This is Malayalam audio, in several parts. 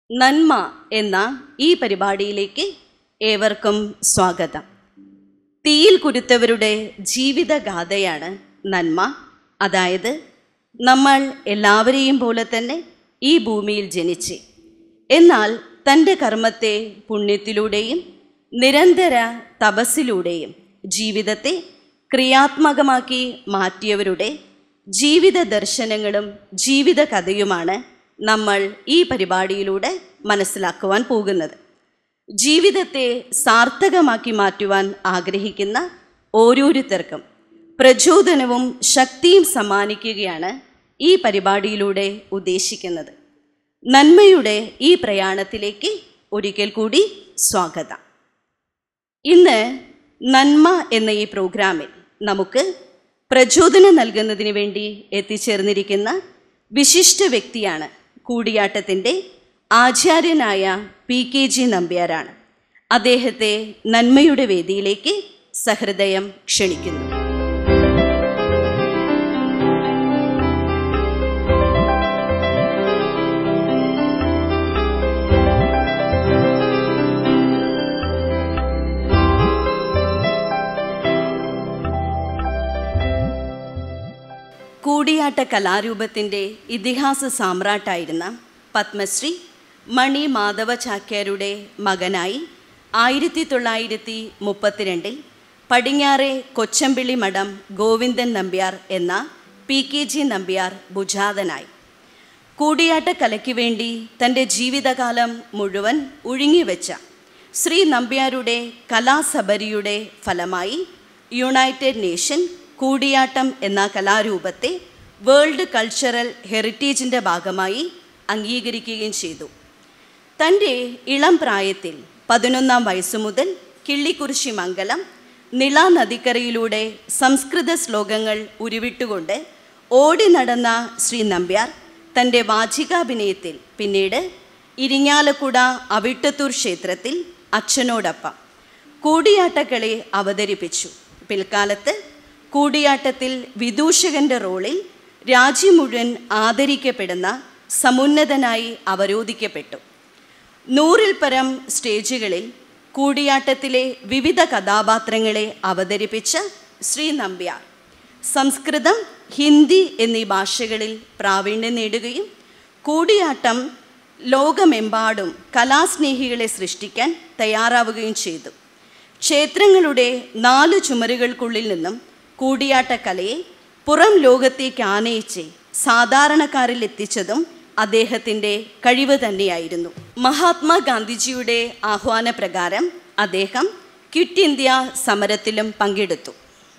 നന്മ എന്ന ഈ പരിപാടിയിലേക്ക് ഏവർക്കും സ്വാഗതം തീയിൽ കുരുത്തവരുടെ ജീവിതഗാഥയാണ് നന്മ അതായത് നമ്മൾ എല്ലാവരെയും പോലെ തന്നെ ഈ ഭൂമിയിൽ ജനിച്ച് എന്നാൽ തൻ്റെ കർമ്മത്തെ പുണ്യത്തിലൂടെയും നിരന്തര തപസ്സിലൂടെയും ജീവിതത്തെ ക്രിയാത്മകമാക്കി മാറ്റിയവരുടെ ജീവിത ദർശനങ്ങളും ജീവിത കഥയുമാണ് നമ്മൾ ഈ പരിപാടിയിലൂടെ മനസ്സിലാക്കുവാൻ പോകുന്നത് ജീവിതത്തെ സാർത്ഥകമാക്കി മാറ്റുവാൻ ആഗ്രഹിക്കുന്ന ഓരോരുത്തർക്കും പ്രചോദനവും ശക്തിയും സമ്മാനിക്കുകയാണ് ഈ പരിപാടിയിലൂടെ ഉദ്ദേശിക്കുന്നത് നന്മയുടെ ഈ പ്രയാണത്തിലേക്ക് ഒരിക്കൽ കൂടി സ്വാഗതം ഇന്ന് നന്മ എന്ന ഈ പ്രോഗ്രാമിൽ നമുക്ക് പ്രചോദനം നൽകുന്നതിന് വേണ്ടി എത്തിച്ചേർന്നിരിക്കുന്ന വിശിഷ്ട വ്യക്തിയാണ് കൂടിയാട്ടത്തിൻ്റെ ആചാര്യനായ പി കെ ജി നമ്പ്യാരാണ് അദ്ദേഹത്തെ നന്മയുടെ വേദിയിലേക്ക് സഹൃദയം ക്ഷണിക്കുന്നു കൂടിയാട്ട കലാരൂപത്തിൻ്റെ ഇതിഹാസ സാമ്രാട്ടായിരുന്ന പത്മശ്രീ മണി മാധവ ചാക്യാരുടെ മകനായി ആയിരത്തി തൊള്ളായിരത്തി മുപ്പത്തിരണ്ടിൽ പടിഞ്ഞാറെ കൊച്ചമ്പിള്ളി മഠം ഗോവിന്ദൻ നമ്പ്യാർ എന്ന പി കെ ജി നമ്പ്യാർ ഭുജാതനായി കൂടിയാട്ട കലയ്ക്ക് വേണ്ടി തൻ്റെ ജീവിതകാലം മുഴുവൻ ഉഴുങ്ങിവെച്ച ശ്രീ നമ്പ്യാരുടെ കലാസബരിയുടെ ഫലമായി യുണൈറ്റഡ് നേഷൻ കൂടിയാട്ടം എന്ന കലാരൂപത്തെ വേൾഡ് കൾച്ചറൽ ഹെറിറ്റേജിൻ്റെ ഭാഗമായി അംഗീകരിക്കുകയും ചെയ്തു തൻ്റെ ഇളം പ്രായത്തിൽ പതിനൊന്നാം വയസ്സു മുതൽ കിള്ളിക്കുറിശി മംഗലം നിള നദിക്കരയിലൂടെ സംസ്കൃത ശ്ലോകങ്ങൾ ഉരുവിട്ടുകൊണ്ട് ഓടി നടന്ന ശ്രീ നമ്പ്യാർ തൻ്റെ വാചികാഭിനയത്തിൽ പിന്നീട് ഇരിങ്ങാലക്കുട അവിട്ടത്തൂർ ക്ഷേത്രത്തിൽ അച്ഛനോടൊപ്പം കൂടിയാട്ടക്കളി അവതരിപ്പിച്ചു പിൽക്കാലത്ത് കൂടിയാട്ടത്തിൽ വിദൂഷകന്റെ റോളിൽ രാജ്യം മുഴുവൻ ആദരിക്കപ്പെടുന്ന സമുന്നതനായി അവരോധിക്കപ്പെട്ടു നൂറിൽ പരം സ്റ്റേജുകളിൽ കൂടിയാട്ടത്തിലെ വിവിധ കഥാപാത്രങ്ങളെ അവതരിപ്പിച്ച ശ്രീ നമ്പ്യാർ സംസ്കൃതം ഹിന്ദി എന്നീ ഭാഷകളിൽ പ്രാവീണ്യം നേടുകയും കൂടിയാട്ടം ലോകമെമ്പാടും കലാസ്നേഹികളെ സൃഷ്ടിക്കാൻ തയ്യാറാവുകയും ചെയ്തു ക്ഷേത്രങ്ങളുടെ നാല് ചുമരുകൾക്കുള്ളിൽ നിന്നും കൂടിയാട്ട കലയെ പുറം ലോകത്തേക്ക് ആനയിച്ച് സാധാരണക്കാരിൽ എത്തിച്ചതും അദ്ദേഹത്തിൻ്റെ കഴിവ് തന്നെയായിരുന്നു മഹാത്മാഗാന്ധിജിയുടെ ആഹ്വാനപ്രകാരം അദ്ദേഹം ക്വിറ്റ് ഇന്ത്യ സമരത്തിലും പങ്കെടുത്തു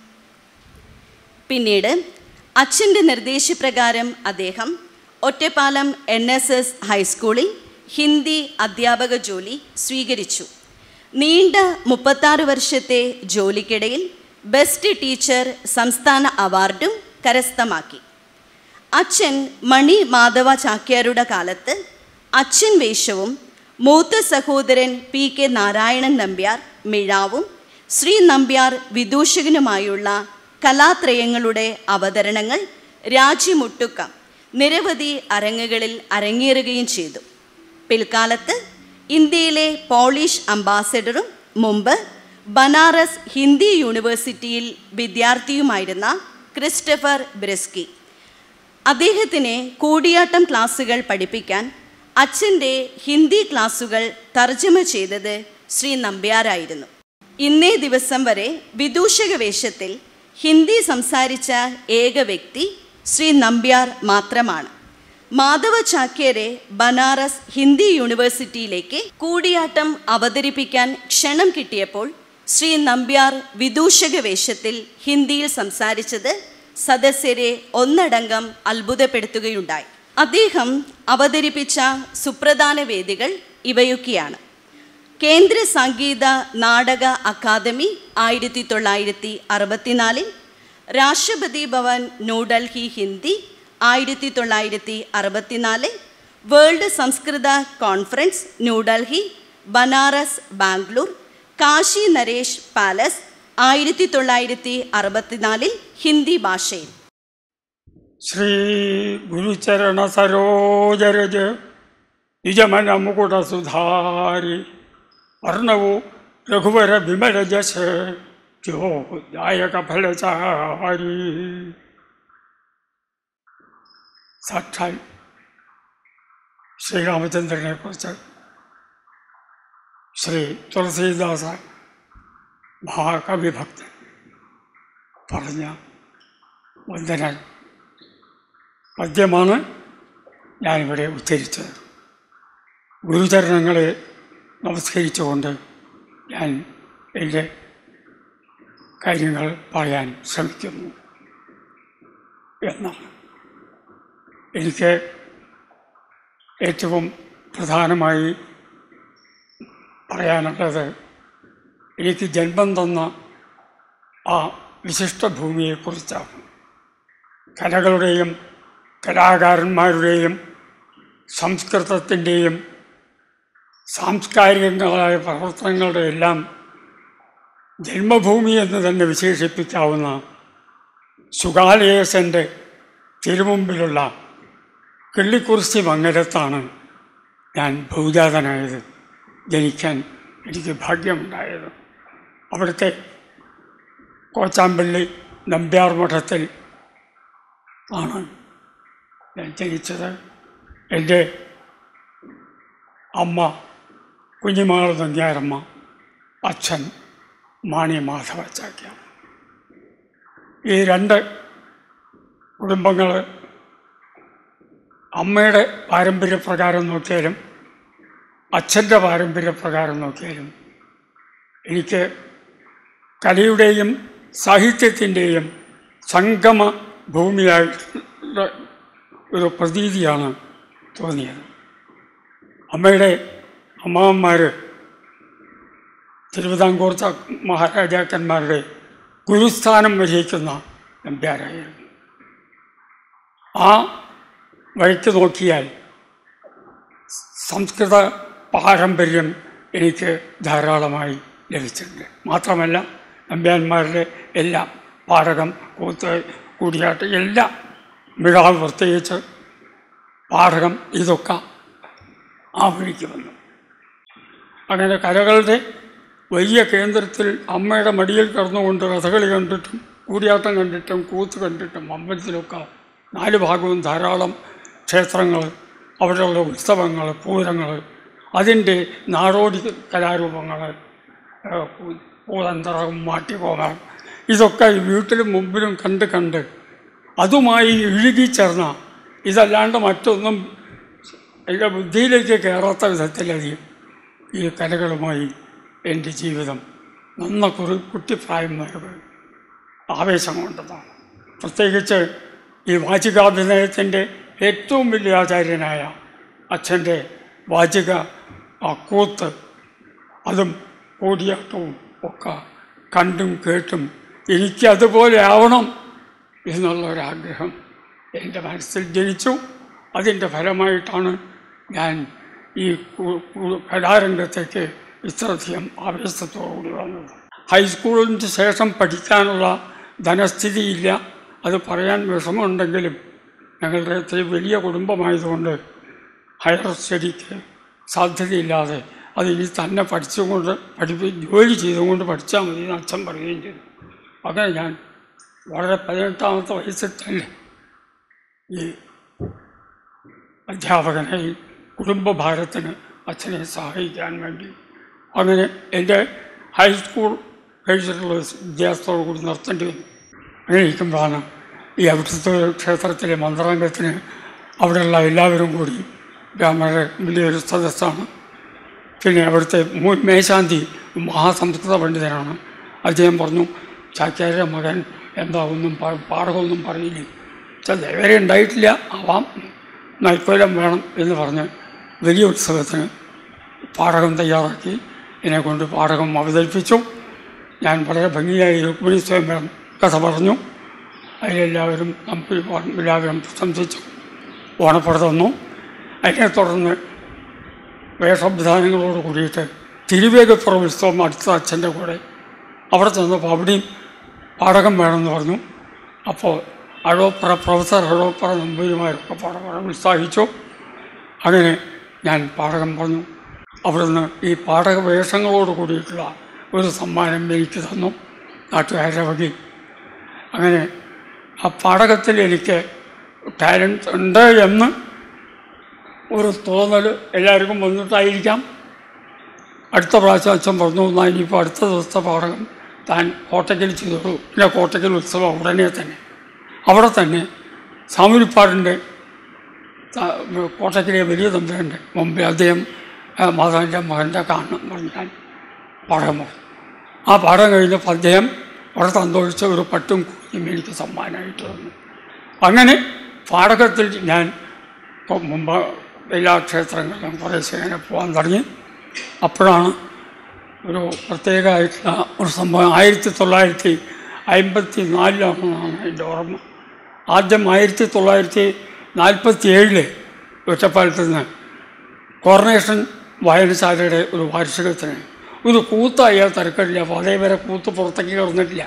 പിന്നീട് അച്ഛൻ്റെ നിർദ്ദേശപ്രകാരം അദ്ദേഹം ഒറ്റപ്പാലം എൻ എസ് എസ് ഹൈസ്കൂളിൽ ഹിന്ദി അധ്യാപക ജോലി സ്വീകരിച്ചു നീണ്ട മുപ്പത്താറ് വർഷത്തെ ജോലിക്കിടയിൽ ബെസ്റ്റ് ടീച്ചർ സംസ്ഥാന അവാർഡും കരസ്ഥമാക്കി അച്ഛൻ മണി മാധവ ചാക്യാരുടെ കാലത്ത് അച്ഛൻ വേഷവും മൂത്ത സഹോദരൻ പി കെ നാരായണൻ നമ്പ്യാർ മിഴാവും ശ്രീ നമ്പ്യാർ വിദൂഷകനുമായുള്ള കലാത്രയങ്ങളുടെ അവതരണങ്ങൾ രാജ്യമൊട്ടുക്ക നിരവധി അരങ്ങുകളിൽ അരങ്ങേറുകയും ചെയ്തു പിൽക്കാലത്ത് ഇന്ത്യയിലെ പോളിഷ് അംബാസഡറും മുമ്പ് ബനാറസ് ഹിന്ദി യൂണിവേഴ്സിറ്റിയിൽ വിദ്യാർത്ഥിയുമായിരുന്ന ക്രിസ്റ്റഫർ ബ്രെസ്കി അദ്ദേഹത്തിന് കൂടിയാട്ടം ക്ലാസ്സുകൾ പഠിപ്പിക്കാൻ അച്ഛൻ്റെ ഹിന്ദി ക്ലാസ്സുകൾ തർജ്ജമ ചെയ്തത് ശ്രീ നമ്പ്യാരായിരുന്നു ഇന്നേ ദിവസം വരെ വിദൂഷക വേഷത്തിൽ ഹിന്ദി സംസാരിച്ച ഏക വ്യക്തി ശ്രീ നമ്പ്യാർ മാത്രമാണ് മാധവ ചാക്യരെ ബനാറസ് ഹിന്ദി യൂണിവേഴ്സിറ്റിയിലേക്ക് കൂടിയാട്ടം അവതരിപ്പിക്കാൻ ക്ഷണം കിട്ടിയപ്പോൾ ശ്രീ നമ്പ്യാർ വിദൂഷക വേഷത്തിൽ ഹിന്ദിയിൽ സംസാരിച്ചത് സദസ്യരെ ഒന്നടങ്കം അത്ഭുതപ്പെടുത്തുകയുണ്ടായി അദ്ദേഹം അവതരിപ്പിച്ച സുപ്രധാന വേദികൾ ഇവയൊക്കെയാണ് കേന്ദ്ര സംഗീത നാടക അക്കാദമി ആയിരത്തി തൊള്ളായിരത്തി അറുപത്തിനാലിൽ രാഷ്ട്രപതി ഭവൻ ന്യൂഡൽഹി ഹിന്ദി ആയിരത്തി തൊള്ളായിരത്തി അറുപത്തിനാല് വേൾഡ് സംസ്കൃത കോൺഫറൻസ് ന്യൂഡൽഹി ബനാറസ് ബാംഗ്ലൂർ കാശി നരേഷ് പാലസ് ആയിരത്തി തൊള്ളായിരത്തി അറുപത്തിനാലിൽ ഹിന്ദി ഭാഷയിൽ ശ്രീ ഗുരുചരണ സരോജരജ് നിജമന മുകുട സുധാരി വർണ്ണവോ രഘുവര വിമല ജശ ദായക ഫലചാരി സാക്ഷാൽ ശ്രീരാമചന്ദ്രനെ കുറിച്ച് ശ്രീ തുളസീദാസ മഹാകവിഭക്തൻ പറഞ്ഞ വന്ദന പദ്യമാണ് ഞാനിവിടെ ഉച്ചരിച്ചത് ഗുരുചരണങ്ങളെ നമസ്കരിച്ചുകൊണ്ട് ഞാൻ എൻ്റെ കാര്യങ്ങൾ പറയാൻ ശ്രമിക്കുന്നു എന്നാണ് എനിക്ക് ഏറ്റവും പ്രധാനമായി പറയാനുള്ളത് എനിക്ക് ജന്മം തന്ന ആ വിശിഷ്ട ഭൂമിയെക്കുറിച്ചാണ് കലകളുടെയും കലാകാരന്മാരുടെയും സംസ്കൃതത്തിൻ്റെയും സാംസ്കാരികങ്ങളായ പ്രവർത്തനങ്ങളുടെ എല്ലാം ജന്മഭൂമി എന്ന് തന്നെ വിശേഷിപ്പിക്കാവുന്ന സുഗാലയേശൻ്റെ തിരുമുമ്പിലുള്ള കിള്ളിക്കുറിശി മംഗലത്താണ് ഞാൻ ഭൂജാതനായത് ജനിക്കാൻ എനിക്ക് ഭാഗ്യമുണ്ടായത് അവിടുത്തെ കോച്ചാമ്പള്ളി നമ്പ്യാർ മഠത്തിൽ ആണ് ഞാൻ ജനിച്ചത് എൻ്റെ അമ്മ കുഞ്ഞിമാൾ നങ്ങ്യാരമ്മ അച്ഛൻ മാണി മാധവച്ചാക്യ ഈ രണ്ട് കുടുംബങ്ങൾ അമ്മയുടെ പാരമ്പര്യപ്രകാരം നോക്കിയാലും അച്ഛൻ്റെ പാരമ്പര്യപ്രകാരം നോക്കിയാലും എനിക്ക് കലയുടെയും സാഹിത്യത്തിൻ്റെയും സംഗമ ഭൂമിയായിട്ടുള്ള ഒരു പ്രതീതിയാണ് തോന്നിയത് അമ്മയുടെ അമ്മാവന്മാർ തിരുവിതാംകൂർ ച- മഹാരാജാക്കന്മാരുടെ ഗുരുസ്ഥാനം വഹിക്കുന്ന നമ്പ്യാരായിരുന്നു ആ വഴിക്ക് നോക്കിയാൽ സംസ്കൃത പാരമ്പര്യം എനിക്ക് ധാരാളമായി ലഭിച്ചിട്ടുണ്ട് മാത്രമല്ല നമ്പ്യാന്മാരുടെ എല്ലാം പാടകം കൂത്ത് കൂടിയാട്ട് എല്ലാം മിഴാവ് പ്രത്യേകിച്ച് പാടകം ഇതൊക്കെ ആ വഴിക്ക് വന്നു അങ്ങനെ കലകളുടെ വലിയ കേന്ദ്രത്തിൽ അമ്മയുടെ മടിയിൽ കിടന്നുകൊണ്ട് കഥകളി കണ്ടിട്ടും കൂടിയാട്ടം കണ്ടിട്ടും കൂത്ത് കണ്ടിട്ടും അമ്പലത്തിലൊക്കെ നാല് ഭാഗവും ധാരാളം ക്ഷേത്രങ്ങൾ അവിടെയുള്ള ഉത്സവങ്ങൾ പൂരങ്ങൾ അതിൻ്റെ നാടോടി കലാരൂപങ്ങൾ പൂതന്തറം മാട്ടിക്കോമം ഇതൊക്കെ ഈ വീട്ടിലും മുമ്പിലും കണ്ട് കണ്ട് അതുമായി ഇഴുകിച്ചേർന്ന ഇതല്ലാണ്ട് മറ്റൊന്നും എൻ്റെ ബുദ്ധിയിലേക്ക് കയറാത്ത വിധത്തിലധികം ഈ കലകളുമായി എൻ്റെ ജീവിതം നന്ന കുറു കുട്ടിപ്രായം വരെ ആവേശം കൊണ്ടതാണ് പ്രത്യേകിച്ച് ഈ വാചികാഭിനയത്തിൻ്റെ ഏറ്റവും വലിയ ആചാര്യനായ അച്ഛൻ്റെ വാചിക ആ കൂത്ത് അതും കൂടിയാട്ടവും ഒക്കെ കണ്ടും കേട്ടും എനിക്ക് അതുപോലെ ആവണം എന്നുള്ള ഒരാഗ്രഹം എൻ്റെ മനസ്സിൽ ജനിച്ചു അതിൻ്റെ ഫലമായിട്ടാണ് ഞാൻ ഈ കു- കു- കലാരംഗത്തേക്ക് ഇത്രയധികം ആവേശത്തോടുകൂടി വന്നത് ഹൈസ്കൂളിന് ശേഷം പഠിക്കാനുള്ള ധനസ്ഥിതിയില്ല അത് പറയാൻ വിഷമമുണ്ടെങ്കിലും ഞങ്ങളുടെ ഇത്തിരി വലിയ കുടുംബമായതുകൊണ്ട് ഹയർ സ്റ്റഡിക്ക് സാധ്യതയില്ലാതെ അത് ഇനി തന്നെ പഠിച്ചുകൊണ്ട് പഠിപ്പി ജോലി ചെയ്തുകൊണ്ട് പഠിച്ചാൽ മതി എന്ന് അച്ഛൻ പറയുകയും ചെയ്തു അങ്ങനെ ഞാൻ വളരെ പതിനെട്ടാമത്തെ വയസ്സിൽ തന്നെ ഈ അധ്യാപകനായി കുടുംബഭാരത്തിന് അച്ഛനെ സഹായിക്കാൻ വേണ്ടി അങ്ങനെ എൻ്റെ ഹൈസ്കൂൾ കഴിച്ചിട്ടുള്ള വിദ്യാഭ്യാസത്തോടു കൂടി നിർത്തേണ്ടി വന്നു അങ്ങനെ ഇരിക്കുമ്പോഴാണ് ഈ അവിടുത്തെ ക്ഷേത്രത്തിലെ മന്ത്രാംഗത്തിന് അവിടെയുള്ള എല്ലാവരും കൂടി ബ്രാഹ്മണരുടെ വലിയൊരു സദസ്സാണ് പിന്നെ അവിടുത്തെ മുൻ മേശാന്തി മഹാസംസ്കൃത പണ്ഡിതനാണ് അദ്ദേഹം പറഞ്ഞു ചാക്യാരുടെ മകൻ എന്താ ഒന്നും പ- പാഠമൊന്നും പറയില്ല ചില ഇവരെ ഉണ്ടായിട്ടില്ല ആവാം നൈക്കോലം വേണം എന്ന് പറഞ്ഞ് വലിയ ഉത്സവത്തിന് പാഠകം തയ്യാറാക്കി എന്നെ കൊണ്ട് പാഠകം അവതരിപ്പിച്ചു ഞാൻ വളരെ ഭംഗിയായി രുക്മിണി സ്വയംവരം കഥ പറഞ്ഞു അതിലെല്ലാവരും നമുക്ക് എല്ലാവരും പ്രശംസിച്ചു ഓണപ്പുറ തന്നു അതിനെ തുടർന്ന് വേഷവിധാനങ്ങളോട് കൂടിയിട്ട് തിരുവേഗപ്പുറ ഉത്സവം അടുത്ത അച്ഛൻ്റെ കൂടെ അവിടെ ചെന്നപ്പോൾ അവിടെയും പാടകം വേണമെന്ന് പറഞ്ഞു അപ്പോൾ അഴോപ്പുറ പ്രൊഫസർ അഴോപ്പുറ നമ്പൂരിമാരൊക്കെ പാടകം ഉത്സാഹിച്ചു അങ്ങനെ ഞാൻ പാഠകം പറഞ്ഞു അവിടുന്ന് ഈ പാഠക വേഷങ്ങളോട് കൂടിയിട്ടുള്ള ഒരു സമ്മാനം എനിക്ക് തന്നു നാട്ടുകാരുടെ വകി അങ്ങനെ ആ പാഠകത്തിൽ എനിക്ക് ടാലൻറ്റ് ഉണ്ട് എന്ന് ഒരു തോന്നൽ എല്ലാവർക്കും വന്നിട്ടായിരിക്കാം അടുത്ത പ്രാവശ്യം അച്ഛൻ പറഞ്ഞു എന്നാൽ ഇനിയിപ്പോൾ അടുത്ത ദിവസത്തെ പാഠകം താൻ കോട്ടയ്ക്കൽ ചെയ്തോളൂ പിന്നെ കോട്ടയ്ക്കൽ ഉത്സവം ഉടനെ തന്നെ അവിടെ തന്നെ സാമൂരിപ്പാടിൻ്റെ കോട്ടയ്ക്കലെ വലിയ തമ്പുരാൻ്റെ മുമ്പേ അദ്ദേഹം ആ, മാതാവിൻ്റെ മകൻ്റെ കാണണം പറഞ്ഞു ഞാൻ പാഠം പറഞ്ഞു ആ പാഠം കഴിഞ്ഞപ്പോൾ അദ്ദേഹം അവിടെ സന്തോഷിച്ച ഒരു പട്ടും കുഞ്ഞും എനിക്ക് സമ്മാനമായിട്ട് തന്നു അങ്ങനെ പാഠകത്തിൽ ഞാൻ ഇപ്പം മുമ്പ് എല്ലാ ക്ഷേത്രങ്ങളിലും കുറേശ്ശെ ഇങ്ങനെ പോകാൻ തുടങ്ങി അപ്പോഴാണ് ഒരു പ്രത്യേകമായിട്ടുള്ള ഒരു സംഭവം ആയിരത്തി തൊള്ളായിരത്തി അമ്പത്തി നാലിലാണെന്നാണ് എൻ്റെ ഓർമ്മ ആദ്യം ആയിരത്തി തൊള്ളായിരത്തി നാൽപ്പത്തി ഏഴില് ഒറ്റപ്പാലത്ത് നിന്ന് കോർണേഷൻ വായനശാലയുടെ ഒരു വാർഷികത്തിന് ഒരു കൂത്തായ തിരക്കില്ല അപ്പോൾ അതേവരെ കൂത്ത് പുറത്തേക്ക് കടന്നിട്ടില്ല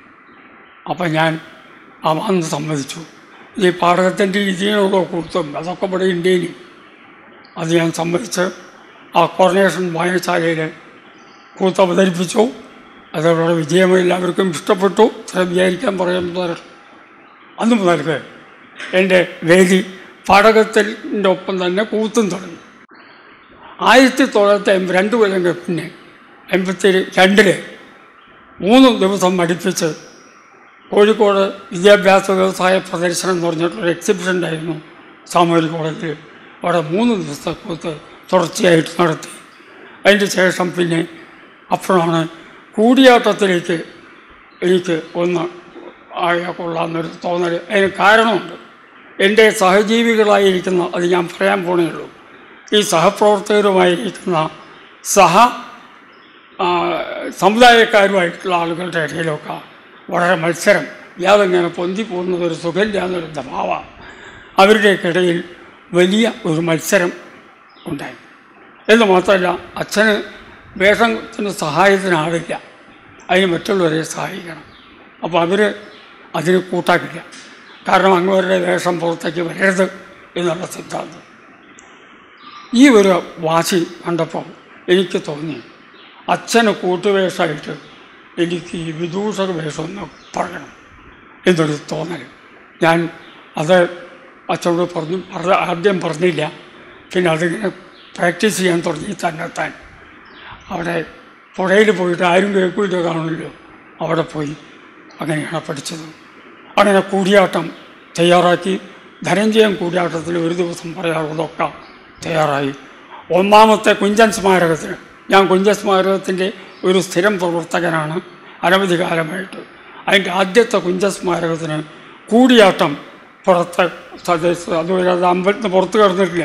അപ്പം ഞാൻ ആ വന്ന് സമ്മതിച്ചു ഈ പാഠകത്തിൻ്റെ രീതിയിലുള്ള കൂത്തും അതൊക്കെ ഇവിടെ ഇന്ത്യയിൽ അത് ഞാൻ സമ്മതിച്ച് ആ കോർണേഷൻ വായനശാലയിൽ കൂത്ത് അവതരിപ്പിച്ചു അതവിടെ വിജയം എല്ലാവർക്കും ഇഷ്ടപ്പെട്ടു ചില വിചാരിക്കാൻ പറയുന്നത് അന്ന് മുതൽക്ക് എൻ്റെ വേദി പാഠകത്തിൻ്റെ ഒപ്പം തന്നെ കൂത്തും തുടങ്ങി ആയിരത്തി തൊള്ളായിരത്തി അമ്പ രണ്ട് കൊല്ലം പിന്നെ എൺപത്തി രണ്ടില് മൂന്ന് ദിവസം അടുപ്പിച്ച് കോഴിക്കോട് വിദ്യാഭ്യാസ വ്യവസായ പ്രദർശനം എന്ന് പറഞ്ഞിട്ടൊരു എക്സിബിഷൻ ഉണ്ടായിരുന്നു സാമൂഹ്യ കോളേജിൽ അവിടെ മൂന്ന് ദിവസത്തെ കൂത്ത് തുടർച്ചയായിട്ട് നടത്തി അതിൻ്റെ ശേഷം പിന്നെ അപ്പോഴാണ് കൂടിയാട്ടത്തിലേക്ക് എനിക്ക് ഒന്ന് ആയ കൊള്ളാമെന്നൊരു തോന്നൽ അതിന് കാരണമുണ്ട് എൻ്റെ സഹജീവികളായിരിക്കുന്ന അത് ഞാൻ പറയാൻ പോണേ ഉള്ളൂ ഈ സഹപ്രവർത്തകരുമായിരിക്കുന്ന സഹ ആ, സമുദായക്കാരുമായിട്ടുള്ള ആളുകളുടെ ഇടയിലൊക്കെ വളരെ മത്സരം ഇയാളിങ്ങനെ പൊന്തി പോകുന്നത് ഒരു സുഖമില്ലാന്നൊരു ദഭാവ അവരുടെയൊക്കെ ഇടയിൽ വലിയ ഒരു മത്സരം ഉണ്ടായി എന്ന് മാത്രമല്ല അച്ഛന് വേഷത്തിന് സഹായത്തിനാവില്ല അതിന് മറ്റുള്ളവരെ സഹായിക്കണം അപ്പോൾ അവർ അതിന് കൂട്ടാക്കില്ല കാരണം അങ്ങവരുടെ വേഷം പുറത്തേക്ക് വരരുത് എന്നുള്ള സിദ്ധാന്തം ഈ ഒരു വാശി കണ്ടപ്പോൾ എനിക്ക് തോന്നി അച്ഛന് കൂട്ടുവേഷമായിട്ട് എനിക്ക് ഈ വിദൂഷക വേഷം ഒന്ന് പറയണം എന്നൊരു തോന്നൽ ഞാൻ അത് അച്ഛനോട് പറഞ്ഞു പറഞ്ഞ ആദ്യം പറഞ്ഞില്ല പിന്നെ അതിങ്ങനെ പ്രാക്ടീസ് ചെയ്യാൻ തുടങ്ങി തന്നെത്താൻ അവിടെ പുഴയിൽ പോയിട്ട് ആരും കേൾക്കില്ല കാണില്ലോ അവിടെ പോയി അങ്ങനെയാണ് പഠിച്ചത് അങ്ങനെ കൂടിയാട്ടം തയ്യാറാക്കി ധനഞ്ജയം കൂടിയാട്ടത്തിൽ ഒരു ദിവസം പറയാറുള്ളതൊക്കെ തയ്യാറായി ഒന്നാമത്തെ കുഞ്ചൻ സ്മാരകത്തിന് ഞാൻ കുഞ്ചൻ സ്മാരകത്തിൻ്റെ ഒരു സ്ഥിരം പ്രവർത്തകനാണ് അനവധി കാലമായിട്ട് അതിൻ്റെ ആദ്യത്തെ കുഞ്ചൻ സ്മാരകത്തിന് കൂടിയാട്ടം പുറത്ത് സദസ് അതുവരെ അത് അമ്പലത്തിന് പുറത്ത് കിടന്നിട്ടില്ല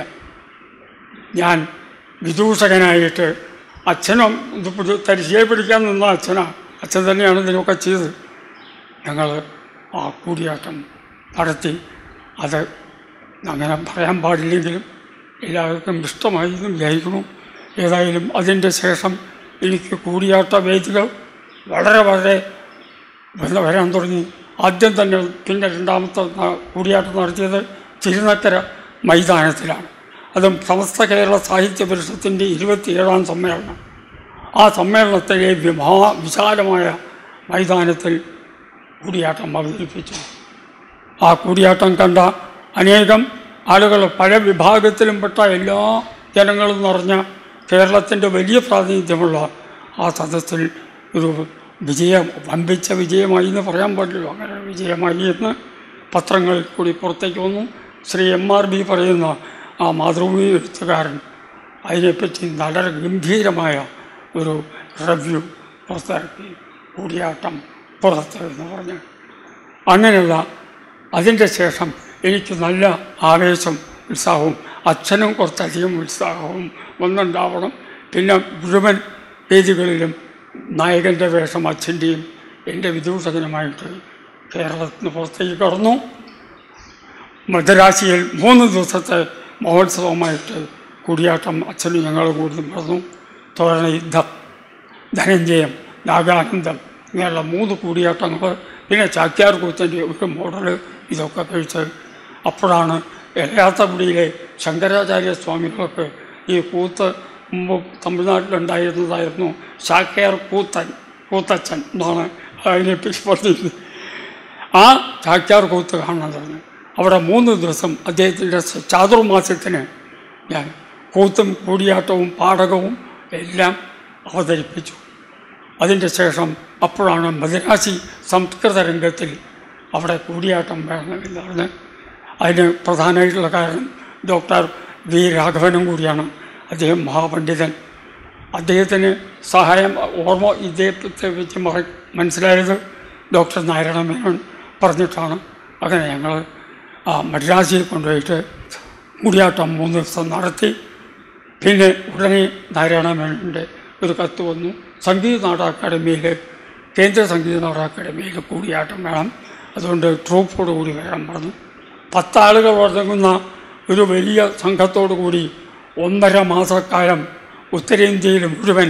ഞാൻ വിദൂഷകനായിട്ട് അച്ഛനും ഇത് പിടി- തരിശയെ പിടിക്കാൻ നിന്ന അച്ഛനാ അച്ഛൻ തന്നെയാണ് ഇതിനൊക്കെ ചെയ്തത് ഞങ്ങൾ ആ കൂടിയാട്ടം നടത്തി അത് അങ്ങനെ പറയാൻ പാടില്ലെങ്കിലും എല്ലാവർക്കും ഇഷ്ടമായി എന്ന് വിചാരിക്കുന്നു ഏതായാലും അതിൻ്റെ ശേഷം എനിക്ക് കൂടിയാട്ട വേദികൾ വളരെ വളരെ വന്ന് വരാൻ തുടങ്ങി ആദ്യം തന്നെ പിന്നെ രണ്ടാമത്തെ ന- കൂടിയാട്ടം നടത്തിയത് തിരുനക്കര മൈതാനത്തിലാണ് അതും സമസ്ത കേരള സാഹിത്യ പരിഷത്തിൻ്റെ ഇരുപത്തിയേഴാം സമ്മേളനം ആ സമ്മേളനത്തിലെ വിമാ വിശാലമായ മൈതാനത്തിൽ കൂടിയാട്ടം അവതരിപ്പിച്ചു ആ കൂടിയാട്ടം കണ്ട അനേകം ആളുകൾ പല വിഭാഗത്തിലും പെട്ട എല്ലാ ജനങ്ങളും നിറഞ്ഞ കേരളത്തിൻ്റെ വലിയ പ്രാതിനിധ്യമുള്ള ആ സദസ്സിൽ ഒരു വിജയം വമ്പിച്ച വിജയമായി എന്ന് പറയാൻ പാടില്ല അങ്ങനെ ഒരു വിജയമായി എന്ന് പത്രങ്ങളിൽ കൂടി പുറത്തേക്ക് വന്നു ശ്രീ എം ആർ ബി പറയുന്ന ആ മാതൃഭൂമി എഴുത്തുകാരൻ അതിനെപ്പറ്റി വളരെ ഗംഭീരമായ ഒരു റിവ്യൂ പുറത്തിറക്കി കൂടിയാട്ടം പുറത്ത് എന്ന് പറഞ്ഞു അങ്ങനെയുള്ള അതിൻ്റെ ശേഷം എനിക്ക് നല്ല ആവേശം ഉത്സാഹവും അച്ഛനും കുറച്ചധികം ഉത്സാഹവും ഒന്നുണ്ടാവണം പിന്നെ മുഴുവൻ വേദികളിലും നായകൻ്റെ വേഷം അച്ഛൻ്റെയും എൻ്റെ വിദൂഷകനുമായിട്ട് കേരളത്തിന് പുറത്തേക്ക് കടന്നു മദ്രാശിയിൽ മൂന്ന് ദിവസത്തെ മഹോത്സവമായിട്ട് കൂടിയാട്ടം അച്ഛനും ഞങ്ങളും കൂടി നടന്നു തോരണ യുദ്ധം ധനഞ്ജയം നാഗാനന്ദം ഇങ്ങനെയുള്ള മൂന്ന് കൂടിയാട്ടങ്ങൾ പിന്നെ ചാക്യാർ കൂത്തൻ്റെ ഒരു മോഡൽ ഇതൊക്കെ കഴിച്ച് അപ്പോഴാണ് എളയാത്തകുടിയിലെ ശങ്കരാചാര്യ സ്വാമികൾക്ക് ഈ കൂത്ത് മുമ്പ് തമിഴ്നാട്ടിലുണ്ടായിരുന്നതായിരുന്നു ശാക്കയാർ കൂത്തൻ കൂത്തച്ഛൻ എന്നാണ് അതിനെപ്പറ്റി പറഞ്ഞിരുന്നത് ആ ചാക്യാർ കൂത്ത് കാണാൻ തുടങ്ങി അവിടെ മൂന്ന് ദിവസം അദ്ദേഹത്തിൻ്റെ ചാതുർമാസ്യത്തിന് ഞാൻ കൂത്തും കൂടിയാട്ടവും പാടകവും എല്ലാം അവതരിപ്പിച്ചു അതിൻ്റെ ശേഷം അപ്പോഴാണ് മദ്രാസി സംസ്കൃത രംഗത്തിൽ അവിടെ കൂടിയാട്ടം വേണമെന്ന് പറഞ്ഞ് അതിന് പ്രധാനമായിട്ടുള്ള കാരണം ഡോക്ടർ വി രാഘവനും കൂടിയാണ് അദ്ദേഹം മഹാപണ്ഡിതൻ അദ്ദേഹത്തിന് സഹായം ഓർമ്മ ഇദ്ദേഹത്തെ വെച്ച് മറ മനസ്സിലായത് ഡോക്ടർ നാരായണ മേനോൻ പറഞ്ഞിട്ടാണ് അങ്ങനെ ഞങ്ങൾ ആ മദ്രാസിൽ കൊണ്ടുപോയിട്ട് കൂടിയാട്ടം മൂന്ന് ദിവസം നടത്തി പിന്നെ ഉടനെ നാരായണ മേനോൻ്റെ ഒരു കത്ത് വന്നു സംഗീത നാടക അക്കാദമിയിൽ കേന്ദ്ര സംഗീത നാടക അക്കാദമിയിൽ കൂടിയാട്ടം വേണം അതുകൊണ്ട് ട്രൂപ്പോട് കൂടി വരാൻ പറഞ്ഞു പത്താളുകൾ അടങ്ങുന്ന ഒരു വലിയ സംഘത്തോടു കൂടി ഒന്നര മാസക്കാലം ഉത്തരേന്ത്യയിൽ മുഴുവൻ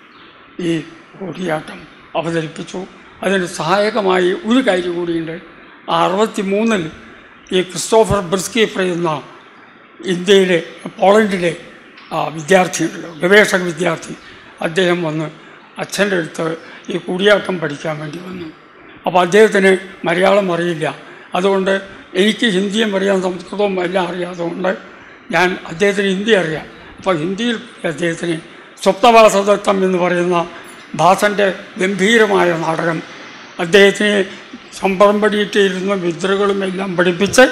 ഈ കൂടിയാട്ടം അവതരിപ്പിച്ചു അതിന് സഹായകമായി ഒരു കാര്യം കൂടിയുണ്ട് ആ അറുപത്തി മൂന്നിൽ ഈ ക്രിസ്റ്റോഫർ ബ്രിസ്കി പറയുന്ന ഇന്ത്യയിലെ പോളണ്ടിലെ ആ വിദ്യാർത്ഥിയുണ്ടല്ലോ ഗവേഷക വിദ്യാർത്ഥി അദ്ദേഹം വന്ന് അച്ഛൻ്റെ അടുത്ത് ഈ കൂടിയാട്ടം പഠിക്കാൻ വേണ്ടി വന്നു അപ്പോൾ അദ്ദേഹത്തിന് മലയാളം അറിയില്ല അതുകൊണ്ട് എനിക്ക് ഹിന്ദിയും അറിയാം സംസ്കൃതവും എല്ലാം അറിയാത്തതുകൊണ്ട് ഞാൻ അദ്ദേഹത്തിന് ഹിന്ദി അറിയാം അപ്പോൾ ഹിന്ദിയിൽ അദ്ദേഹത്തിന് സ്വപ്നവാസദത്തം എന്ന് പറയുന്ന ഭാസൻ്റെ ഗംഭീരമായ നാടകം അദ്ദേഹത്തിന് ശമ്പളം പടിയിട്ടിരുന്ന വിദ്രകളും എല്ലാം പഠിപ്പിച്ച്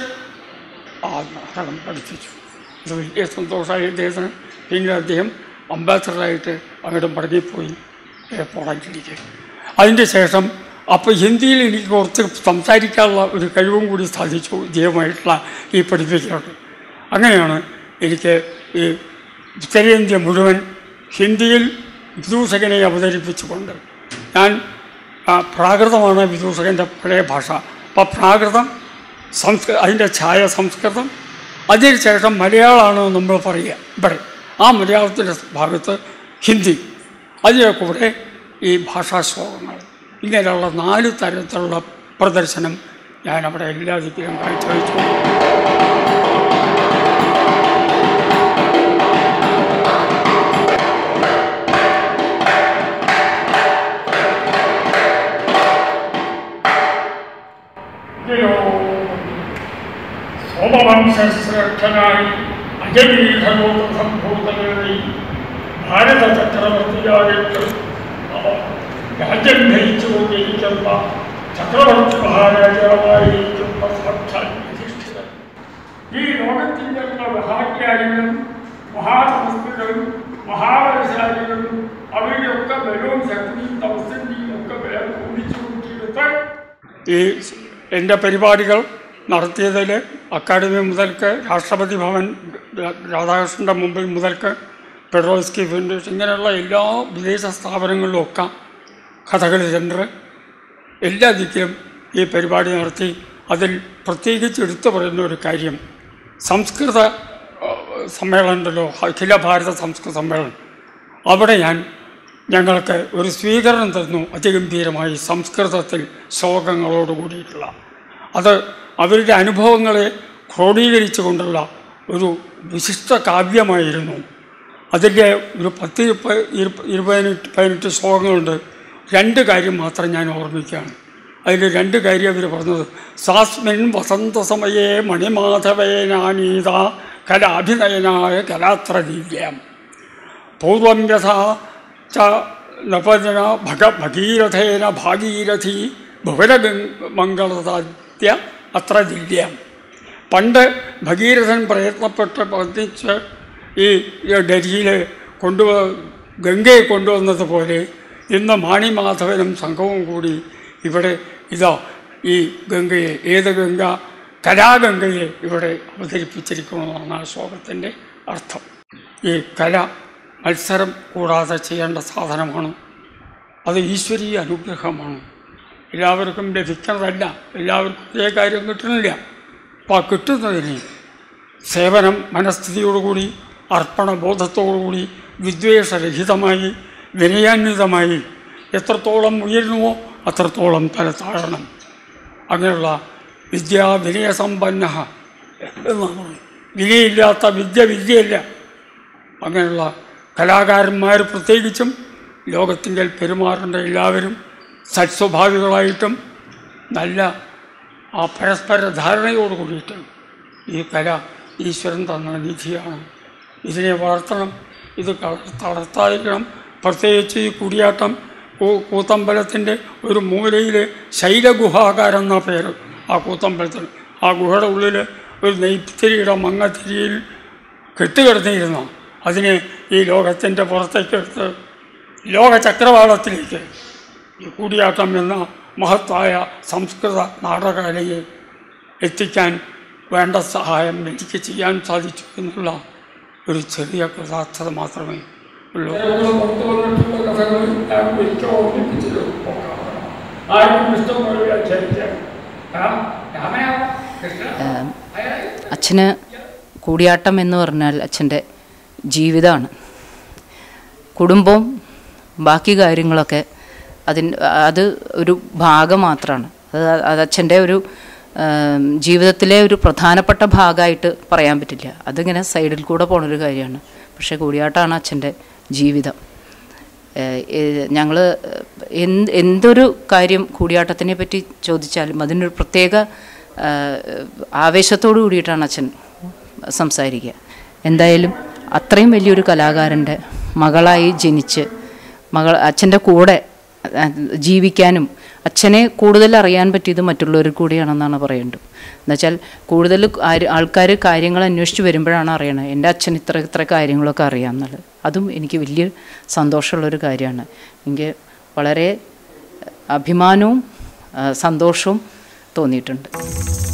ആ നാടകം പഠിപ്പിച്ചു അത് വലിയ സന്തോഷമായി അദ്ദേഹത്തിന് പിന്നീട് അദ്ദേഹം അംബാസഡറായിട്ട് അങ്ങോട്ട് മടങ്ങിപ്പോയി ഏ, പോളണ്ടിലേക്ക് അതിൻ്റെ ശേഷം അപ്പോൾ ഹിന്ദിയിൽ എനിക്ക് കുറച്ച് സംസാരിക്കാനുള്ള ഒരു കഴിവും കൂടി സാധിച്ചു ഇദ്ദേഹമായിട്ടുള്ള ഈ പഠിപ്പിക്കലുണ്ട് അങ്ങനെയാണ് എനിക്ക് ഈ ഉത്തരേന്ത്യ മുഴുവൻ ഹിന്ദിയിൽ വിദൂഷകനെ അവതരിപ്പിച്ചുകൊണ്ട് ഞാൻ ആ, പ്രാകൃതമാണ് വിദൂഷകൻ്റെ പഴയ ഭാഷ അപ്പോൾ പ്രാകൃതം സംസ്കൃ അതിൻ്റെ ഛായ സംസ്കൃതം അതിനുശേഷം മലയാളമാണ് നമ്മൾ പറയുക ഇവിടെ ആ മലയാളത്തിൻ്റെ ഭാഗത്ത് ഹിന്ദി അതിൻ്റെ കൂടെ ഈ ഭാഷാ ശ്ലോകങ്ങൾ ഇങ്ങനെയുള്ള നാല് തരത്തിലുള്ള പ്രദർശനം ഞാൻ അവിടെ എല്ലാ ദിക്കിലും കാഴ്ചവെച്ചു ഇതിലോ സോമവംശശ്രേഷ്ഠനായി അജമീധലോക സംഭൂതനായി ഭാരത ചക്രവർത്തിയായിട്ട് അവ രാജ്യം ഭരിച്ചുകൊണ്ടിരിക്കുന്ന ചക്രവർത്തി മഹാരാജാവായിരിക്കുന്ന സാക്ഷാൽ യുധിഷ്ഠിരൻ ഈ ലോകത്തിൻ്റെ മഹാജ്ഞാനികളും മഹാസംസ്കൃതരും മഹാവൈശാലികളും അവരുടെയൊക്കെ ബലവും ശക്തിയും തപസ്സിൻ്റെയും ഒക്കെ ബലം കൂടിച്ചു കൂട്ടിയെടുത്ത് ഈ എൻ്റെ പരിപാടികൾ നടത്തിയതിൽ അക്കാദമി മുതൽക്ക് രാഷ്ട്രപതി ഭവൻ രാ- രാധാകൃഷ്ണൻ്റെ മുമ്പിൽ മുതൽക്ക് പെഡ്രോസ്കി ഫൗണ്ടേഷൻ ഇങ്ങനെയുള്ള എല്ലാ വിദേശ സ്ഥാപനങ്ങളിലും ഒക്കെ കഥകളി സെൻറ്റർ എല്ലാ ദിക്കിലും ഈ പരിപാടി നടത്തി അതിൽ പ്രത്യേകിച്ച് എടുത്തു പറയുന്ന ഒരു കാര്യം സംസ്കൃത ഏഹ്, സമ്മേളനം ഉണ്ടല്ലോ അഖില ഭാരത സംസ്കൃത സമ്മേളനം അവിടെ ഞാൻ ഞങ്ങൾക്ക് ഒരു സ്വീകരണം തന്നു അതിഗംഭീരമായി സംസ്കൃതത്തിൽ ശ്ലോകങ്ങളോട് കൂടിയിട്ടുള്ള അത് അവരുടെ അനുഭവങ്ങളെ ക്രോഡീകരിച്ചുകൊണ്ടുള്ള ഒരു വിശിഷ്ട കാവ്യമായിരുന്നു അതിൻ്റെ ഒരു പത്ത് ഇപ്പ- ഇരു- ഇരുപതിനെട്ട് പതിനെട്ട് ശ്ലോകങ്ങളുണ്ട് രണ്ട് കാര്യം മാത്രം ഞാൻ ഓർമ്മിക്കുകയാണ് അതിൽ രണ്ട് കാര്യം അവർ പറഞ്ഞത് സാസ്മിൻ വസന്തസമയേ മണിമാധവേനാനീത കലാഭിനയനായ കലാത്രദീവ്യം പൂർവം യഥാ ച നപജന ഭഗ ഭഗീരഥേന ഭാഗീരഥി ഭുവനമംഗളസാധ്യ അത്ര ദില്യം പണ്ട് ഭഗീരഥൻ പ്രയത്നപ്പെട്ട് പ്രവർത്തിച്ച് ഈ ഡൽഹിയിൽ കൊണ്ടുവ ഗംഗയെ കൊണ്ടുവന്നതുപോലെ ഇന്ന് മാണിമാധവനും സംഘവും കൂടി ഇവിടെ ഇതാ ഈ ഗംഗയെ ഏത് ഗംഗ കലാഗംഗയെ ഇവിടെ അവതരിപ്പിച്ചിരിക്കണമെന്നാണ് ആ ശ്ലോകത്തിൻ്റെ അർത്ഥം ഈ കല മത്സരം കൂടാതെ ചെയ്യേണ്ട സാധനമാണ് അത് ഈശ്വരീയ അനുഗ്രഹമാണ് എല്ലാവർക്കും ലഭിക്കുന്നതല്ല എല്ലാവർക്കും ഒരേ കാര്യം കിട്ടുന്നില്ല അപ്പോൾ ആ കിട്ടുന്നതിന് സേവനം മനസ്ഥിതിയോടുകൂടി അർപ്പണബോധത്തോടുകൂടി വിദ്വേഷരഹിതമായി വിനയാന്വിതമായി എത്രത്തോളം ഉയരുന്നുവോ അത്രത്തോളം തല താഴണം അങ്ങനെയുള്ള വിദ്യാ വിനയസമ്പന്ന എന്നാണ് വിനയില്ലാത്ത വിദ്യ വിദ്യയല്ല അങ്ങനെയുള്ള കലാകാരന്മാർ പ്രത്യേകിച്ചും ലോകത്തിൻ്റെ പെരുമാറേണ്ട എല്ലാവരും സത്സ്വഭാവികളായിട്ടും നല്ല ആ പരസ്പര ധാരണയോട് കൂടിയിട്ട് ഈ കല ഈശ്വരൻ തന്ന നിധിയാണ് ഇതിനെ വളർത്തണം ഇത് കള- തളർത്താതിരിക്കണം പ്രത്യേകിച്ച് ഈ കുടിയാട്ടം കൂ- കൂത്തമ്പലത്തിൻ്റെ ഒരു മൂലയിൽ ശൈലഗുഹാകാരം എന്ന പേര് ആ കൂത്തമ്പലത്തിന് ആ ഗുഹയുടെ ഉള്ളിൽ ഒരു നെയ്ത്തിരിയുടെ മങ്ങത്തിരിയിൽ കെട്ടുകിടന്നിരുന്നു അതിനെ ഈ ലോകത്തിൻ്റെ പുറത്തേക്ക് എടുത്ത് ലോക ചക്രവാളത്തിലേക്ക് ഈ കൂടിയാട്ടം എന്ന മഹത്തായ സംസ്കൃത നാടകകലയെ എത്തിക്കാൻ വേണ്ട സഹായം എനിക്ക് ചെയ്യാൻ സാധിച്ചു എന്നുള്ള ഒരു ചെറിയ കൃതാർത്ഥത മാത്രമേ ഉള്ളൂ അച്ഛന് കൂടിയാട്ടം എന്ന് പറഞ്ഞാൽ അച്ഛൻ്റെ ജീവിതമാണ് കുടുംബവും ബാക്കി കാര്യങ്ങളൊക്കെ അതിൻ അത് ഒരു ഭാഗം മാത്രമാണ് അത് അത് അച്ഛൻ്റെ ഒരു ആം, ജീവിതത്തിലെ ഒരു പ്രധാനപ്പെട്ട ഭാഗമായിട്ട് പറയാൻ പറ്റില്ല അതിങ്ങനെ സൈഡിൽ കൂടെ പോണൊരു കാര്യമാണ് പക്ഷേ കൂടിയാട്ടമാണ് അച്ഛൻ്റെ ജീവിതം ഞങ്ങൾ എന്ത് എന്തൊരു കാര്യം കൂടിയാട്ടത്തിനെ പറ്റി ചോദിച്ചാലും അതിനൊരു പ്രത്യേക ആ, ആവേശത്തോടു കൂടിയിട്ടാണ് അച്ഛൻ സംസാരിക്കുക എന്തായാലും അത്രയും വലിയൊരു കലാകാരൻ്റെ മകളായി ജനിച്ച് മകൾ അച്ഛൻ്റെ കൂടെ ആ, ജീവിക്കാനും അച്ഛനെ കൂടുതൽ അറിയാൻ പറ്റിയത് മറ്റുള്ളവർ കൂടിയാണെന്നാണ് പറയേണ്ടത് എന്നുവെച്ചാൽ കൂടുതൽ ആൾക്കാർ കാര്യങ്ങൾ അന്വേഷിച്ച് വരുമ്പോഴാണ് അറിയണത് എൻ്റെ അച്ഛൻ ഇത്ര ഇത്ര കാര്യങ്ങളൊക്കെ അറിയാം എന്നുള്ളത് അതും എനിക്ക് വലിയ സന്തോഷമുള്ളൊരു കാര്യമാണ് എനിക്ക് വളരെ അഭിമാനവും ആ, സന്തോഷവും തോന്നിയിട്ടുണ്ട്